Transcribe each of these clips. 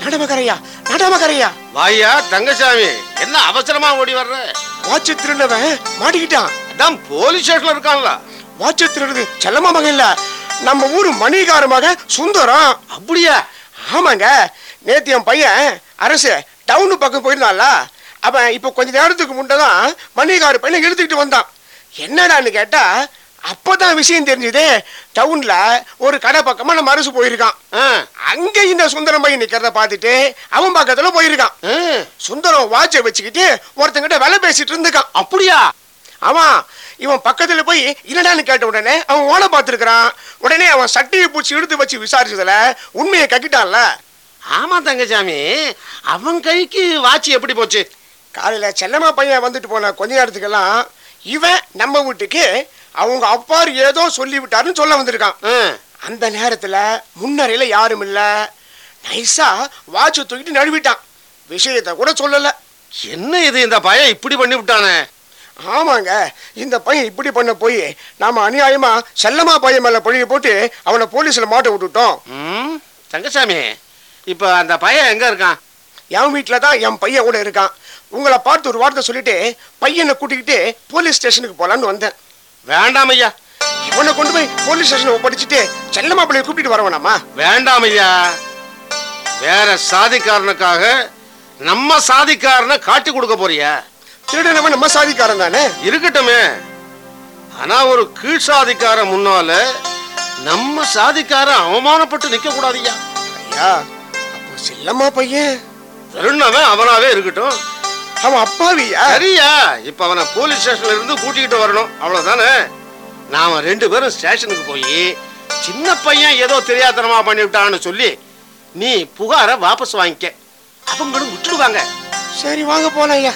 நடமகரையா நடமகரையா வாயா தங்கசாமி என்ன அவசரமா ஓடி வர்ற வாட்ச திருடவன் மாட்டிக்கிட்டான் அதான் போலீஸ் ஸ்டேஷன்ல இருக்கான்ல வாட்ச திருடுது செல்லம்மா மகன் இல்ல நம்ம ஊரு மணிகார மகன் சுந்தரம் அப்படியா ஆமாங்க நேத்து என் பையன் அரசு டவுனு பக்கம் போயிருந்தான்ல அவன் இப்போ கொஞ்ச நேரத்துக்கு முன்னதான் மணிகார பையனை இழுத்துக்கிட்டு வந்தான் என்னடான்னு கேட்டா அப்பதான் விஷயம் தெரிஞ்சது டவுன்ல ஒரு கடை பக்கமா நம்ம அரசு போயிருக்கான் ஆ, அங்க இந்த சுந்தரம் பையன் நிக்கிறத பார்த்துட்டு அவன் பக்கத்துல போயிருக்கான் ஆ, சுந்தரம் வாட்சை வச்சுக்கிட்டு ஒருத்தங்கிட்ட வேலை பேசிட்டு இருந்துக்கான் அப்படியா அவன் இவன் பக்கத்துல போய் என்னடான்னு கேட்ட உடனே அவன் ஓலை பார்த்துருக்கான் உடனே அவன் சட்டையை பூச்சி இழுத்து வச்சு விசாரிச்சதுல உண்மையை கக்கிட்டான்ல ஆமா தங்கசாமி அவன் கைக்கு வாட்சி எப்படி போச்சு காலையில செல்லம்மா பையன் வந்துட்டு போன கொஞ்ச நேரத்துக்கெல்லாம் இவன் நம்ம வீட்டுக்கு அவங்க அப்பார் ஏதோ சொல்லி விட்டாருன்னு சொல்ல வந்திருக்கான் ஆ, அந்த நேரத்துல முன்னறையில யாரும் இல்ல நைஸா வாட்சை தூக்கிட்டு நழுவிட்டான் விஷயத்தை கூட சொல்லல என்ன இது இந்த பையன் இப்படி பண்ணி விட்டானே ஆமாங்க இந்த பையன் இப்படி பண்ண போய் நாம அநியாயமா செல்லம்மா பையன் மேல பழிய போட்டு அவனை போலீஸ்ல மாட்ட விட்டுட்டோம் ம், தங்கசாமி இப்ப அந்த பையன் எங்க இருக்கான் என் வீட்டில் தான் என் பையன் கூட இருக்கான் உங்களை பார்த்து ஒரு வார்த்தை சொல்லிட்டு பையனை கூட்டிக்கிட்டு போலீஸ் ஸ்டேஷனுக்கு போலான்னு வந்தேன் வேண்டாம் ஐயா இவனை கொண்டு போய் போலீஸ் ஸ்டேஷனை ஒப்படைச்சிட்டு செல்லம்மா பிள்ளைய கூப்பிட்டு வர வேணாமா வேண்டாம் ஐயா வேற சாதிக்காரனுக்காக நம்ம சாதிக்காரனை காட்டி கொடுக்க போறியா திருடனவன் நம்ம சாதிக்காரன் தானே இருக்கட்டுமே ஆனா ஒரு கீழ் சாதிக்காரன் முன்னால நம்ம சாதிக்காரன் அவமானப்பட்டு நிக்க கூடாதுயா ஐயா அப்போ செல்லம்மா பையன் திருநவன் அவனாவே இருக்கட்டும் அவன் அப்பாவியா சரியா இப்ப அவனை போலீஸ் ஸ்டேஷன்ல இருந்து கூட்டிக்கிட்டு வரணும் அவ்வளவுதானே நாம ரெண்டு பேரும் ஸ்டேஷனுக்கு போய் சின்ன பையன் ஏதோ தெரியாதனமா பண்ணிவிட்டான்னு சொல்லி நீ புகாரை வாபஸ் வாங்கிக்க அவங்களும் விட்டுடுவாங்க சரி வாங்க போலாம் ஐயா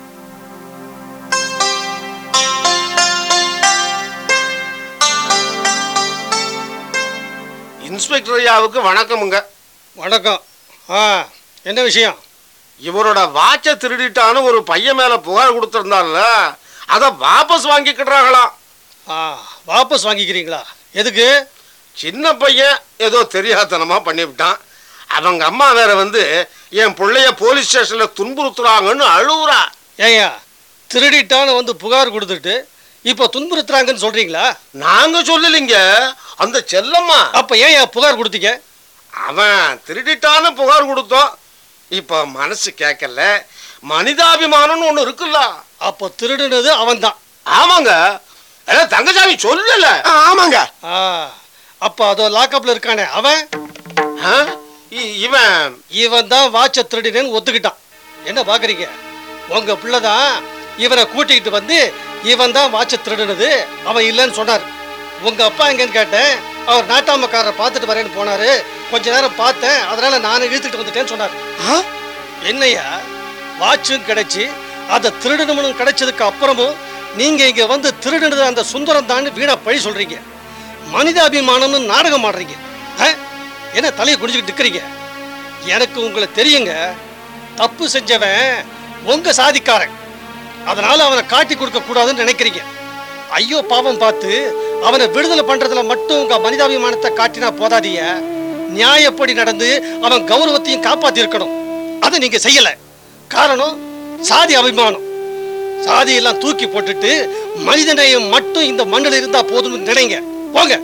இன்ஸ்பெக்டர் ஐயாவுக்கு வணக்கமுங்க வணக்கம் ஆ என்ன விஷயம் இவரோட வாட்சை திருடிட்டான்னு ஒரு பையன் மேல புகார் கொடுத்திருந்தான்ல அதை வாபஸ் வாங்கிக்கிடுறாங்களாம் ஆ வாபஸ் வாங்கிக்கிறீங்களா எதுக்கு சின்ன பையன் ஏதோ தெரியாதனமா பண்ணிவிட்டான் அவங்க அம்மா வேற வந்து என் பிள்ளைய போலீஸ் ஸ்டேஷன்ல துன்புறுத்துறாங்கன்னு அழுவுறா ஏய்யா திருடிட்டான்னு வந்து புகார் கொடுத்துட்டு இப்போ துன்புறுத்துறாங்கன்னு சொல்றீங்களா நாங்க சொல்லலைங்க அந்த செல்லம்மா அப்ப ஏன் ஏன் புகார் கொடுத்தீங்க அவன் திருடிட்டான்னு புகார் கொடுத்தோம் இப்ப மனசு கேட்கல மனிதாபிமானம்னு ஒண்ணு இருக்குல்ல அப்போ திருடுனது அவன்தான் ஆமாங்க அதான் தங்கசாமி சொல்லல ஆ, ஆமாங்க ஆ அப்போ அதோ லாக்அப்ல இருக்கானே அவன் ஆ? இ- இவன் இவன் தான் வாட்சை திருடினேன்னு ஒத்துக்கிட்டான் என்ன பாக்குறீங்க உங்க பிள்ளை தான் இவனை கூட்டிக்கிட்டு வந்து இவன் தான் வாட்சை திருடுனது அவன் இல்லைன்னு சொன்னார் உங்க அப்பா எங்கன்னு கேட்டேன் அவர் நாட்டாமக்காரரை பார்த்துட்டு வரேன்னு போனாரு கொஞ்ச நேரம் பார்த்தேன் அதனால நானும் இழுத்துட்டு வந்துட்டேன்னு சொன்னார் ஆ? என்னய்யா வாட்சும் கிடைச்சி அதை திருடணும்னு கிடைச்சதுக்கு அப்புறமும் நீங்க இங்க வந்து திருடுனது அந்த சுந்தரம் தான் வீணா பழி சொல்றீங்க மனிதாபிமானம்னு நாடகம் ஆடுறீங்க ஆ? என்ன தலையை குடிச்சுக்கிட்டு நிற்கிறீங்க எனக்கு உங்களை தெரியுங்க தப்பு செஞ்சவன் உங்க சாதிக்காரன் அதனால அவனை காட்டி கொடுக்க கூடாதுன்னு நினைக்கிறீங்க ஐயோ பாவம் பார்த்து அவனை விடுதலை பண்றதுல மட்டும் உங்க மனிதாபிமானத்தை காட்டினா போதாதீங்க நியாயப்படி நடந்து அவன் கௌரவத்தையும் காப்பாத்தி இருக்கணும் அதை நீங்க செய்யல காரணம் சாதி அபிமானம் சாதி எல்லாம் தூக்கி போட்டுட்டு மனிதநேயம் மட்டும் இந்த மண்ணில் இருந்தா போதும்னு நினைங்க போங்க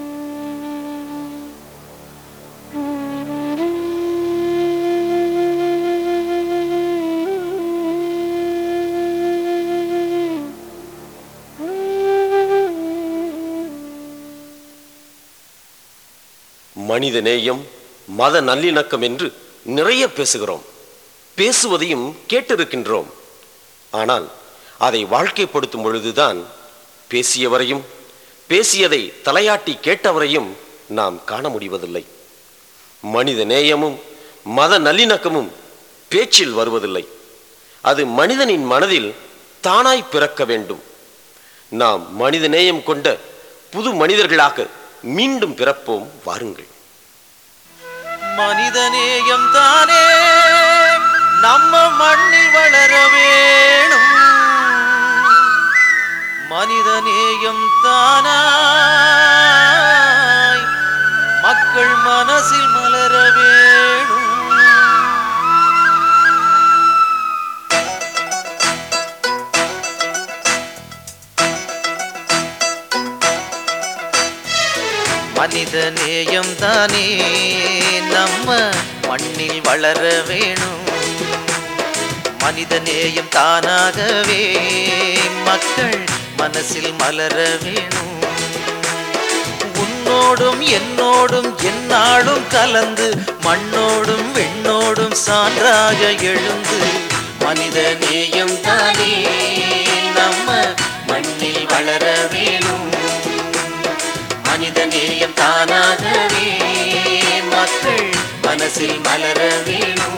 மனித நேயம் மத நல்லிணக்கம் என்று நிறைய பேசுகிறோம் பேசுவதையும் கேட்டிருக்கின்றோம் ஆனால் அதை வாழ்க்கைப்படுத்தும் பொழுதுதான் பேசியவரையும் பேசியதை தலையாட்டி கேட்டவரையும் நாம் காண முடிவதில்லை மனித நேயமும் மத நல்லிணக்கமும் பேச்சில் வருவதில்லை அது மனிதனின் மனதில் தானாய் பிறக்க வேண்டும் நாம் மனித நேயம் கொண்ட புது மனிதர்களாக மீண்டும் பிறப்போம் வாருங்கள் மனிதநேயம் தானே நம்ம மண்ணில் வளர வேணும் மனிதநேயம் தானாய் மக்கள் மனசில் மலர வேணும் மனித நேயம் தானே நம்ம மண்ணில் வளர வேணும் மனித நேயம் தானாகவே மக்கள் மனசில் மலர வேணும் உன்னோடும் என்னோடும் எந்நாளும் கலந்து மண்ணோடும் வெண்ணோடும் சான்றாக எழுந்து மனித நேயம் தானே நம்ம மண்ணில் வளர வேணும் மனித நேயம் தானாகவே மக்கள் மனசில் மலர வேணும்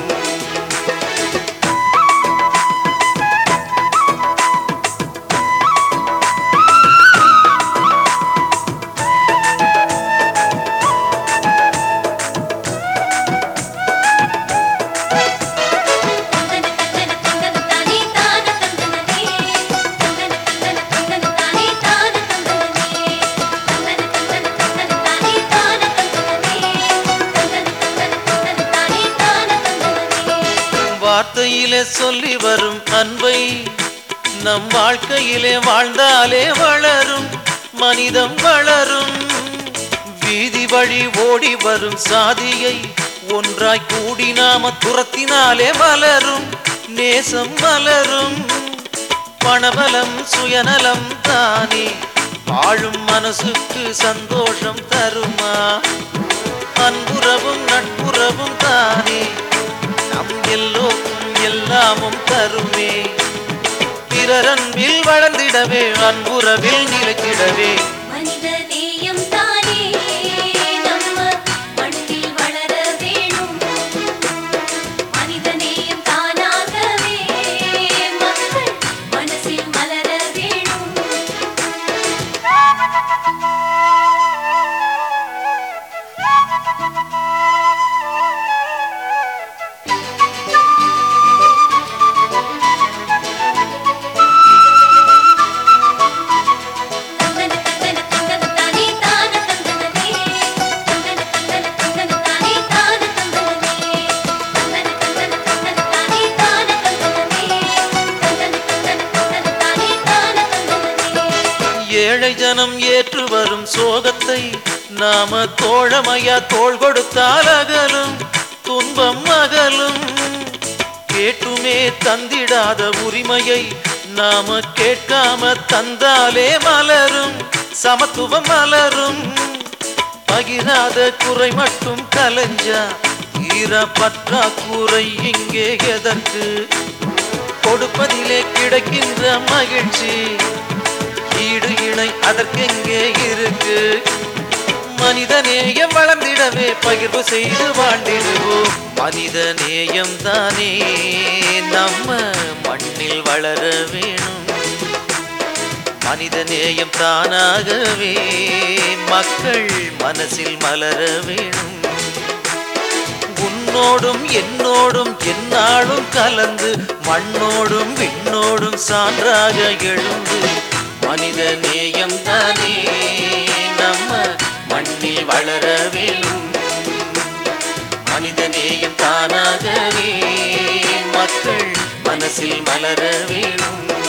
தந்தன தந்தன தந்தன தானே தான தந்தனே தந்தன தந்தன தந்தன தானே தான தந்தனே தந்தன தந்தன தந்தன தானே தான தந்தனே தந்தன தந்தன தந்தன தானே தான தந்தனே வார்த்தையிலே சொல்லி வரும் அன்பை நம் வாழ்க்கையிலே வாழ்ந்தாலே வளரும் மனிதம் வளரும் வீதி வழி ஓடி வரும் சாதியை ஒன்றாய் கூடி நாம துரத்தினாலே மலரும் நேசம் மலரும் பணபலம் சுயநலம் தானே வாழும் மனசுக்கு சந்தோஷம் தருமா அன்புறவும் நட்புறவும் தானே நம் எல்லோருக்கும் எல்லாமும் தருமே பிறரன்பில் வளர்ந்திடவே அன்புறவில் நிலைத்திடவே மனித நேயம் தானே நம்ம மண்ணில் வளர வேணும் மனித நேயம் தானாகவே மக்கள் மனசில் மலர வேணும் தந்தன தந்தன தந்தன தானே தான தந்தனே தந்தன தந்தன தந்தன தானே தான தந்தனே தந்தன தந்தன தந்தன தானே தான தந்தனே தந்தன தந்தன தந்தன தானே தான தந்தனே ஏழை ஜனம் ஏற்று வரும் சோகத்தை நாம தோழமையா தோள் கொடுத்தால் அகலும் துன்பம் அகலும் கேட்டுமே தந்திடாத உரிமையை நாம கேட்காம தந்தாலே மலரும் சமத்துவம் மலரும் பகிராத குறை மட்டும் கலைஞ்சா ஈர பற்றாக்குறை இங்கே எதற்கு கொடுப்பதிலே கிடைக்கின்ற மகிழ்ச்சி ஈடு இணை அதற்கெங்கே இருக்கு மனித நேயம் வளர்ந்திடவே பகிர்வு செய்து வாழ்ந்திடுவோம் மனித நேயம் தானே நம்ம மண்ணில் வளர வேணும் மனித நேயம் தானாகவே மக்கள் மனசில் மலர வேணும் உன்னோடும் என்னோடும் எந்நாளும் கலந்து மண்ணோடும் விண்ணோடும் சான்றாக எழுந்து மனித நேயம் தானே நம்ம மண்ணில் வளர வேணும் மனித நேயம் தானாகவே மக்கள் மனசில் மலர வேணும்